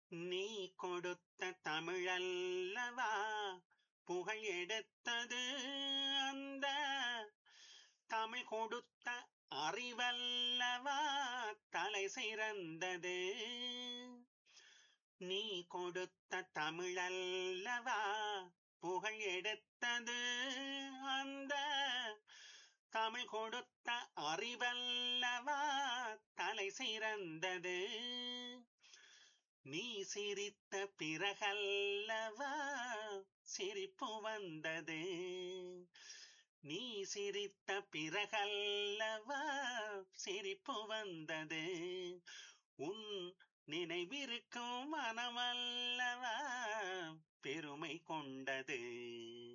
நீ கொடுத்த தமிழல்லவா புகழ் எடுத்தது அந்த தமிழ் கொடுத்த அறிவல்லவா தலை சிறந்தது நீ கொடுத்த தமிழல்லவா புகழ் எடுத்தது அந்த தமிழ் கொடுத்த அறிவல்லவா தலை சிறந்தது நீ சிரித்த பிறகல்லவா சிரிப்பு வந்தது நீ சிரித்த பிறகல்லவா சிரிப்பு வந்தது உன் நினைவிருக்கும் மனமல்லவா பெருமை கொண்டது